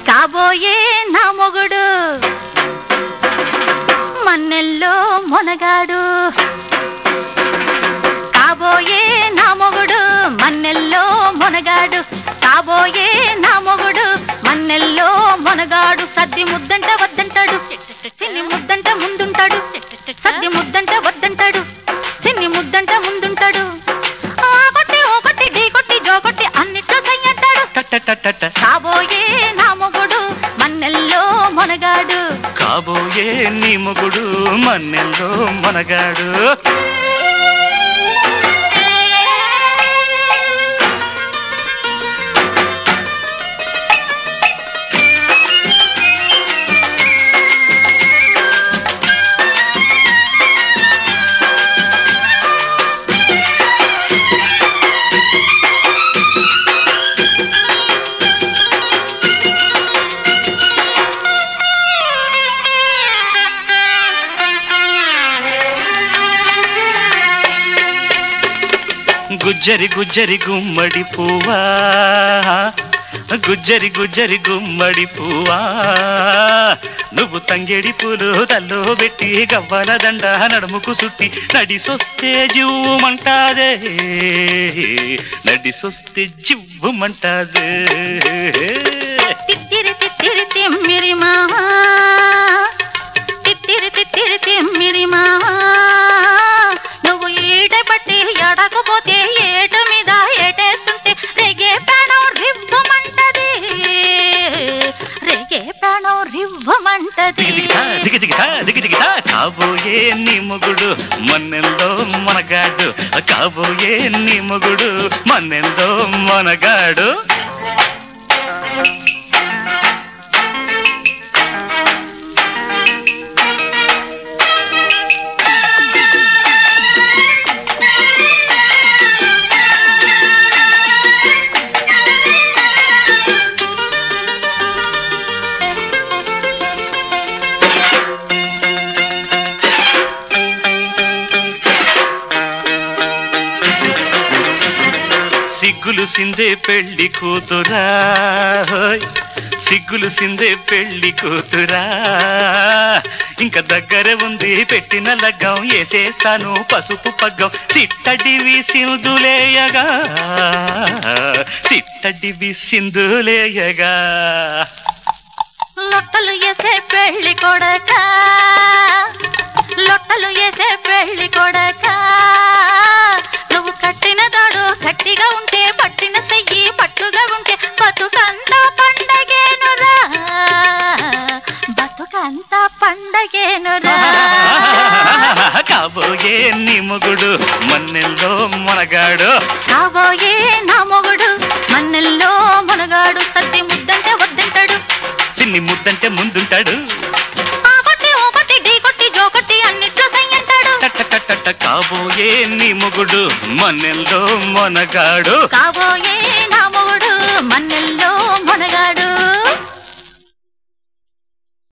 కాబోయే నా మొగుడు మన్నెల్లో మొనగాడు కాబోయే నా మొగుడు మన్నెల్లో మొనగాడు కాబోయే నా మొగుడు మన్నెల్లో మొనగాడు సద్ది ముద్దంట వద్దంటాడు చిన్ని ముద్దంట ముందుంటాడు సద్ది ముద్దంట వద్దంటాడు చిన్ని ముద్దంట ముందుంటాడు ఒకటి ఒకటి ఢీ కొట్టి జో కొట్టి అన్నిట్లో చెయ్యంటాడు టటటటట కాబోయే నా మొగుడు మన్నెల్లో మొనగాడు కాబోయే నీ మొగుడు మన్నెల్లో మనగాడు గుజ్జరి గుజ్జరి గుమ్మడి పువ్వా గుజ్జరి గుజ్జరి గుమ్మడి పువ్వా నువ్వు తంగేడి పూలు తల్లో పెట్టి గవ్వల దండ నడుముకు సుట్టి నడిసొస్తే జివ్వుమంటాదే నడిసొస్తే జివ్వుమంటాదే తిత్తిరి తిత్తిరి తిమ్మిరి మావా తిత్తిరి తిత్తిరి తిమ్మిరి మావా నువ్వు ఈట పట్టి ఎడకపోతే ఏట మీద ఏటేస్తుంటే రేగే ప్రాణం రివ్వమంటది రేగే ప్రాణం రివ్వమంటది దిగిదిగితా దిగిదిగితా దిగిదిగితా కాబోయే నీ మొగుడు మన్నెందో మనగాడు కాబోయే నీ మొగుడు మన్నెందో మనగాడు సిగ్గులు సిందే పెళ్లి కూతురా హోయ్. సిగ్గులు సిందే పెళ్లి కూతురా ఇంకా దగ్గర ఉంది పెట్టిన లగ్గం వేసేస్తాను పసుపు పగ్గం సిట్టడివి సింధులేయగా సిట్టడివి సింధులేయగా లొట్టలు వేసే పెళ్లి కొడక లొట్టలు వేసే పెళ్లి కొడక నువ్వు కట్టిన దాడు గట్టిగా ఉంటే పట్టిన చెయ్యి పట్టుగా ఉంటే బతుకంతా పండగేనురా బతుకంతా పండగేనురా కాబోయే నీ మొగుడు మన్నెల్లో మనగాడు కాబోయే నా మొగుడు మన్నెల్లో మునగాడు సత్తి ముద్దంటే వద్దంటాడు చిన్ని ముద్దంటే ముందుంటాడు ఆ కొట్టి ఓ కొట్టి ఢీ కొట్టి జో కొట్టి అన్నిట్లో సయ్యంటాడు టటటటట కాబోయే నీ మొగుడు మన్నెల్లో మనగాడు కాబోయే నా మొగుడు మన్నెల్లో